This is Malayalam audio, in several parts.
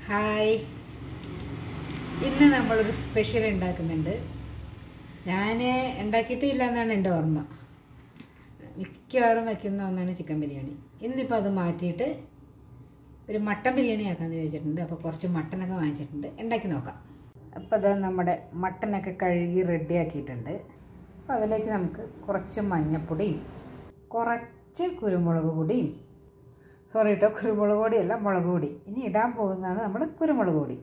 ഹായ് ഇന്ന് നമ്മളൊരു സ്പെഷ്യൽ ഉണ്ടാക്കുന്നുണ്ട് ഞാൻ ഉണ്ടാക്കിയിട്ടില്ല എന്നാണ് എൻ്റെ ഓർമ്മ മിക്കവാറും വയ്ക്കുന്ന ഒന്നാണ് ചിക്കൻ ബിരിയാണി ഇന്നിപ്പോൾ അത് മാറ്റിയിട്ട് ഒരു മട്ടൻ ബിരിയാണി ആക്കാമെന്ന് വിചാരിച്ചിട്ടുണ്ട് അപ്പോൾ കുറച്ച് മട്ടനൊക്കെ വാങ്ങിച്ചിട്ടുണ്ട് ഉണ്ടാക്കി നോക്കാം അപ്പോൾ അത് നമ്മുടെ മട്ടനൊക്കെ കഴുകി റെഡിയാക്കിയിട്ടുണ്ട് അപ്പോൾ അതിലേക്ക് നമുക്ക് കുറച്ച് മഞ്ഞൾപ്പൊടിയും കുറച്ച് കുരുമുളക് പൊടിയും സോറി കേട്ടോ കുരുമുളക് പൊടിയല്ല മുളക് പൊടി ഇനി ഇടാൻ പോകുന്നതാണ് നമ്മൾ കുരുമുളക് പൊടി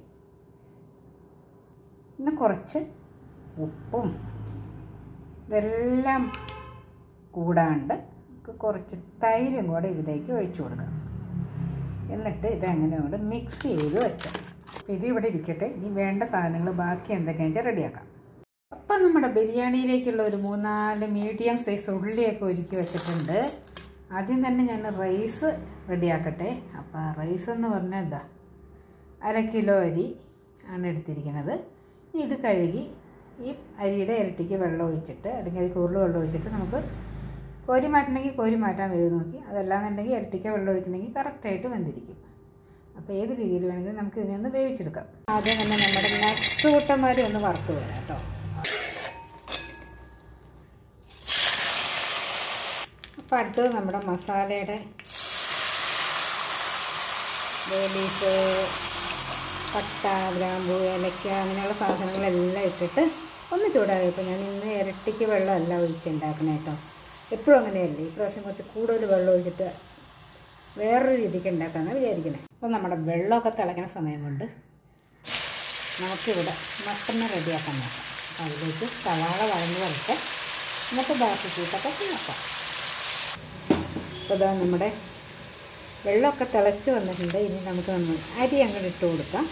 പിന്നെ കുറച്ച് ഉപ്പും ഇതെല്ലാം കൂടാണ്ട് നമുക്ക് കുറച്ച് തൈരും കൂടെ ഇതിലേക്ക് ഒഴിച്ചു കൊടുക്കാം എന്നിട്ട് ഇതങ്ങനെ കൊണ്ട് മിക്സ് ചെയ്ത് വെക്കാം അപ്പോൾ ഇത് ഇവിടെ ഇരിക്കട്ടെ ഇനി വേണ്ട സാധനങ്ങൾ ബാക്കി എന്തൊക്കെയാണെന്ന് വെച്ചാൽ റെഡിയാക്കാം അപ്പം നമ്മുടെ ബിരിയാണിയിലേക്കുള്ള ഒരു മൂന്നാല് മീഡിയം സൈസ് ഉള്ളിയൊക്കെ ഒരുക്കി വെച്ചിട്ടുണ്ട് ആദ്യം തന്നെ ഞാൻ റൈസ് റെഡിയാക്കട്ടെ അപ്പോൾ റൈസ് എന്ന് പറഞ്ഞാൽ എന്താ അര കിലോ അരി ആണ് എടുത്തിരിക്കുന്നത് ഇനി ഇത് കഴുകി ഈ അരിയുടെ ഇരട്ടിക്ക് വെള്ളം ഒഴിച്ചിട്ട് അല്ലെങ്കിൽ അത് കൂടുതൽ വെള്ളം ഒഴിച്ചിട്ട് നമുക്ക് കോരി മാറ്റണമെങ്കിൽ കോരി മാറ്റാൻ വേവ് നോക്കി അതല്ലാന്നുണ്ടെങ്കിൽ ഇരട്ടിക്ക വെള്ളം ഒഴിക്കണമെങ്കിൽ കറക്റ്റായിട്ട് വെന്തിരിക്കും അപ്പോൾ ഏത് രീതിയിൽ വേണമെങ്കിലും നമുക്ക് ഇതിനെ ഒന്ന് വേവിച്ചെടുക്കാം ആദ്യം തന്നെ നമ്മുടെ നട്സ് കൂട്ടന്മാരെ ഒന്ന് വറുത്ത് വരാം കേട്ടോ അപ്പോൾ അടുത്തത് നമ്മുടെ മസാലയുടെ ലീഫ് പട്ട ഗ്രാമ്പു ഏലക്ക അങ്ങനെയുള്ള സാധനങ്ങളെല്ലാം ഇട്ടിട്ട് ഒന്ന് ചൂടാകും ഇപ്പോൾ ഞാൻ ഇന്ന് ഇരട്ടിക്ക് വെള്ളമല്ല ഒഴിച്ചുണ്ടാക്കണേ കേട്ടോ എപ്പോഴും അങ്ങനെയല്ലേ ഇപ്രാവശ്യം കുറച്ച് കൂടുതൽ വെള്ളം ഒഴിച്ചിട്ട് വേറൊരു രീതിക്ക് ഉണ്ടാക്കാമെന്നാണ് വിചാരിക്കണേ അപ്പോൾ നമ്മുടെ വെള്ളമൊക്കെ തിളയ്ക്കുന്ന സമയം കൊണ്ട് നമുക്കിവിടെ മട്ടനെ റെഡിയാക്കാൻ നോക്കാം അപ്പോൾ അതിലേക്ക് സവാള വഴഞ്ഞ് വരട്ടെ എന്നിട്ട് ബാക്കി കൂട്ടൊക്കെ നോക്കാം അപ്പോൾ ഇതാ നമ്മുടെ വെള്ളമൊക്കെ തിളച്ച് വന്നിട്ടുണ്ട് ഇനി നമുക്ക് നമ്മൾ അരി അങ്ങോട്ട് ഇട്ട് കൊടുക്കാം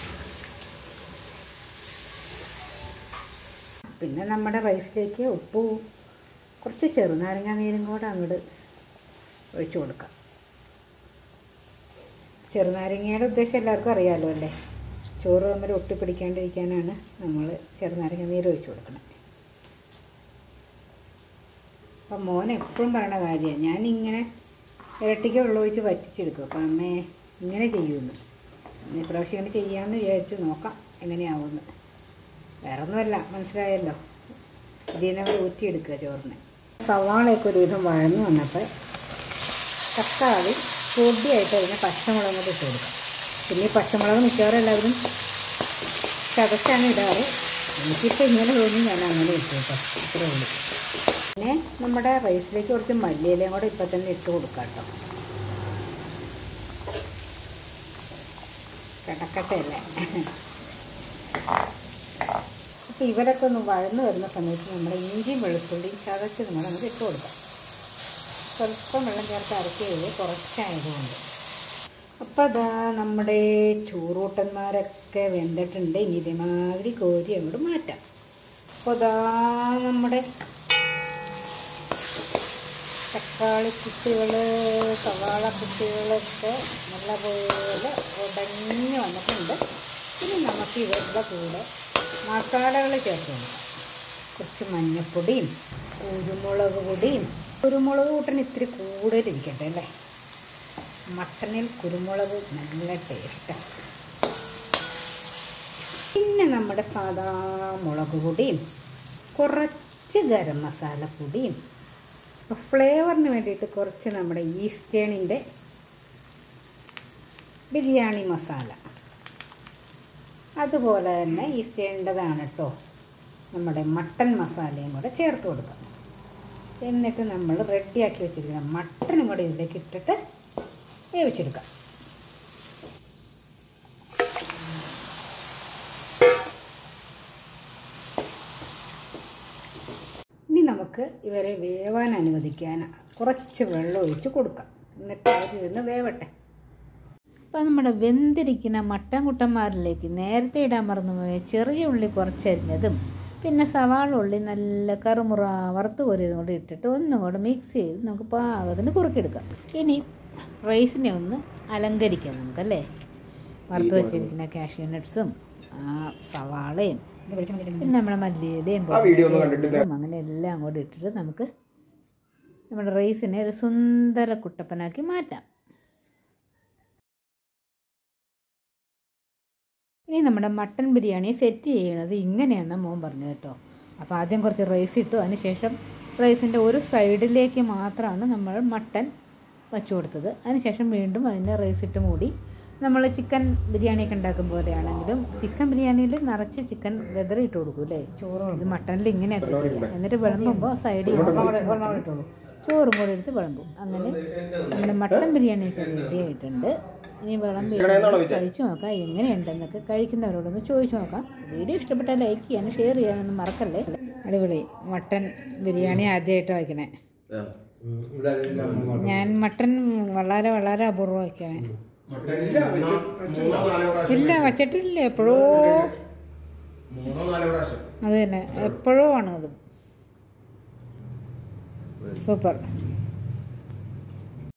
പിന്നെ നമ്മുടെ റൈസിലേക്ക് ഉപ്പ് കുറച്ച് ചെറുനാരങ്ങ നീരും കൂടെ അങ്ങോട്ട് ഒഴിച്ചു കൊടുക്കാം ചെറുനാരങ്ങയുടെ ഉദ്ദേശം എല്ലാവർക്കും അറിയാമല്ലോ അല്ലേ ചോറ് തമ്മിൽ ഒട്ടിപ്പിടിക്കാണ്ടിരിക്കാനാണ് നമ്മൾ ചെറുനാരങ്ങ നീര് ഒഴിച്ചു കൊടുക്കുന്നത് അപ്പം മോൻ എപ്പോഴും പറയണ കാര്യമാണ് ഞാനിങ്ങനെ ഇരട്ടിക്ക് വെള്ളം ഒഴിച്ച് വറ്റിച്ചെടുക്കും അപ്പം അമ്മേ ഇങ്ങനെ ചെയ്യുമെന്ന് ഇനി പ്രാവശ്യം ഇങ്ങനെ ചെയ്യാമെന്ന് വിചാരിച്ചു നോക്കാം എങ്ങനെയാവുമെന്ന് വേറെ ഒന്നുമല്ല മനസ്സിലായല്ലോ ഇതിൽ നിന്ന് ഊറ്റിയെടുക്കുക ചോറിന് സവാളയൊക്കെ ഒരുവിധം വഴന്നു വന്നപ്പോൾ തക്കാളി പൊടിയായിട്ട് അതിന് പച്ചമുളക് കൂടി ഇട്ട് കൊടുക്കാം പിന്നെ ഈ പച്ചമുളക് മിക്കവാറും എല്ലാവരും ചതച്ചാണ് ഇടാറ് എനിക്കിപ്പോൾ ഇങ്ങനെ തോന്നി ഞാൻ അങ്ങനെ ഇട്ടു കേട്ടോ ഇത്രേ ഉള്ളൂ പിന്നെ നമ്മുടെ റൈസിലേക്ക് കുറച്ച് മല്ലിയിലയും കൂടെ ഇപ്പം തന്നെ ഇട്ട് കൊടുക്കാം കേട്ടോ കിടക്കട്ടെ അല്ലേ അപ്പോൾ ഇവരൊക്കെ ഒന്ന് വഴന്ന് വരുന്ന സമയത്ത് നമ്മുടെ ഇഞ്ചിയും വെളുത്തുള്ളിയും ചതച്ച് നമ്മൾ നമുക്ക് ഇട്ട് കൊടുക്കാം സ്വല്പം വെള്ളം ചേർത്ത് അരക്കുകയുള്ളൂ കുറച്ചായതുകൊണ്ട് അപ്പോൾ അതാ നമ്മുടെ ചൂറൂട്ടന്മാരൊക്കെ വെന്തിട്ടുണ്ട് ഇനി ഇതേമാതിരി കോരി അങ്ങോട്ട് മാറ്റാം അപ്പോൾ അതാ നമ്മുടെ തക്കാളി കുട്ടികൾ സവാള കുട്ടികളൊക്കെ നല്ലപോലെ ഉടഞ്ഞ് വന്നിട്ടുണ്ട് ഇനി നമുക്ക് ഇവരുടെ കൂടെ മസാലകൾ ചേർത്ത് കൊടുക്കാം കുറച്ച് മഞ്ഞൾപ്പൊടിയും കുരുമുളക് പൊടിയും കുരുമുളക് കൂട്ടൻ ഇത്തിരി കൂടുതലിരിക്കട്ടെ അല്ലേ മട്ടനിൽ കുരുമുളക് നല്ല ടേസ്റ്റാണ് പിന്നെ നമ്മുടെ സാധാ മുളക് പൊടിയും കുറച്ച് ഗരം മസാല പൊടിയും ഫ്ലേവറിന് വേണ്ടിയിട്ട് കുറച്ച് നമ്മുടെ ഈസ്റ്റേണിൻ്റെ ബിരിയാണി മസാല അതുപോലെ തന്നെ ഈസ്റ്റേണിൻ്റെതാണ് കേട്ടോ നമ്മുടെ മട്ടൻ മസാലയും കൂടെ ചേർത്ത് കൊടുക്കാം എന്നിട്ട് നമ്മൾ റെഡിയാക്കി വെച്ചിരിക്കുന്ന മട്ടനും കൂടെ ഇതിലേക്ക് ഇട്ടിട്ട് വേവിച്ചെടുക്കാം ഇനി നമുക്ക് ഇവരെ വേവാൻ അനുവദിക്കാൻ കുറച്ച് വെള്ളം ഒഴിച്ച് കൊടുക്കാം എന്നിട്ട് അവരിരുന്ന് വേവട്ടെ അപ്പോൾ നമ്മുടെ വെന്തിരിക്കുന്ന മട്ടൻ കുട്ടന്മാരിലേക്ക് നേരത്തെ ഇടാൻ മറന്നുപോയ ചെറിയ ഉള്ളി കുറച്ചരിഞ്ഞതും പിന്നെ സവാള ഉള്ളി നല്ല കറുമുറ വറുത്ത് കോരിയതും കൂടി ഇട്ടിട്ട് ഒന്നും കൂടെ മിക്സ് ചെയ്ത് നമുക്ക് പാകത്തിന് കുറുക്കിയെടുക്കാം ഇനി റൈസിനെ ഒന്ന് അലങ്കരിക്കാം നമുക്കല്ലേ വറുത്ത് വെച്ചിരിക്കുന്ന കാഷ്യൂ നട്ട്സും സവാളയും പിന്നെ നമ്മുടെ മല്ലിയിലയും പൊടിയും അങ്ങനെ എല്ലാം അങ്ങോട്ട് ഇട്ടിട്ട് നമുക്ക് നമ്മുടെ റൈസിനെ ഒരു സുന്ദര കുട്ടപ്പനാക്കി മാറ്റാം ഇനി നമ്മുടെ മട്ടൻ ബിരിയാണി സെറ്റ് ചെയ്യണത് ഇങ്ങനെയാണെന്ന് മോൻ പറഞ്ഞത് കേട്ടോ അപ്പോൾ ആദ്യം കുറച്ച് റൈസ് ഇട്ടു അതിനുശേഷം റൈസിൻ്റെ ഒരു സൈഡിലേക്ക് മാത്രമാണ് നമ്മൾ മട്ടൻ വച്ചു കൊടുത്തത് അതിനുശേഷം വീണ്ടും അതിൻ്റെ റൈസ് ഇട്ട് മൂടി നമ്മൾ ചിക്കൻ ബിരിയാണിയൊക്കെ ഉണ്ടാക്കും പോലെയാണെങ്കിലും ചിക്കൻ ബിരിയാണിയിൽ നിറച്ച് ചിക്കൻ വെതറി ഇട്ട് കൊടുക്കും അല്ലേ ചോറ് ഇത് മട്ടനിൽ ഇങ്ങനെയൊക്കെ ചെയ്യാം എന്നിട്ട് വിളമ്പുമ്പോൾ സൈഡിൽ ചോറും കൂടെ എടുത്ത് വിളമ്പും അങ്ങനെ നമ്മുടെ മട്ടൻ ബിരിയാണിയൊക്കെ റെഡി ആയിട്ടുണ്ട് ഇനി വിളമ്പി കഴിച്ചു നോക്കാം എങ്ങനെയുണ്ടെന്നൊക്കെ കഴിക്കുന്നവരോടൊന്ന് ചോദിച്ചു നോക്കാം വീഡിയോ ഇഷ്ടപ്പെട്ടാൽ ലൈക്ക് ചെയ്യാനും ഷെയർ ചെയ്യാനൊന്നും മറക്കല്ലേ അടിപൊളി മട്ടൻ ബിരിയാണി ആദ്യമായിട്ട് വയ്ക്കണേ ഞാൻ മട്ടൻ വളരെ വളരെ അപൂർവം വയ്ക്കണേ ഇല്ല വച്ചിട്ടില്ല എപ്പോഴോ മൂന്നോ നാലോ പ്രാവശ്യം അത് തന്നെ എപ്പോഴോ ആണ് അത് സൂപ്പർ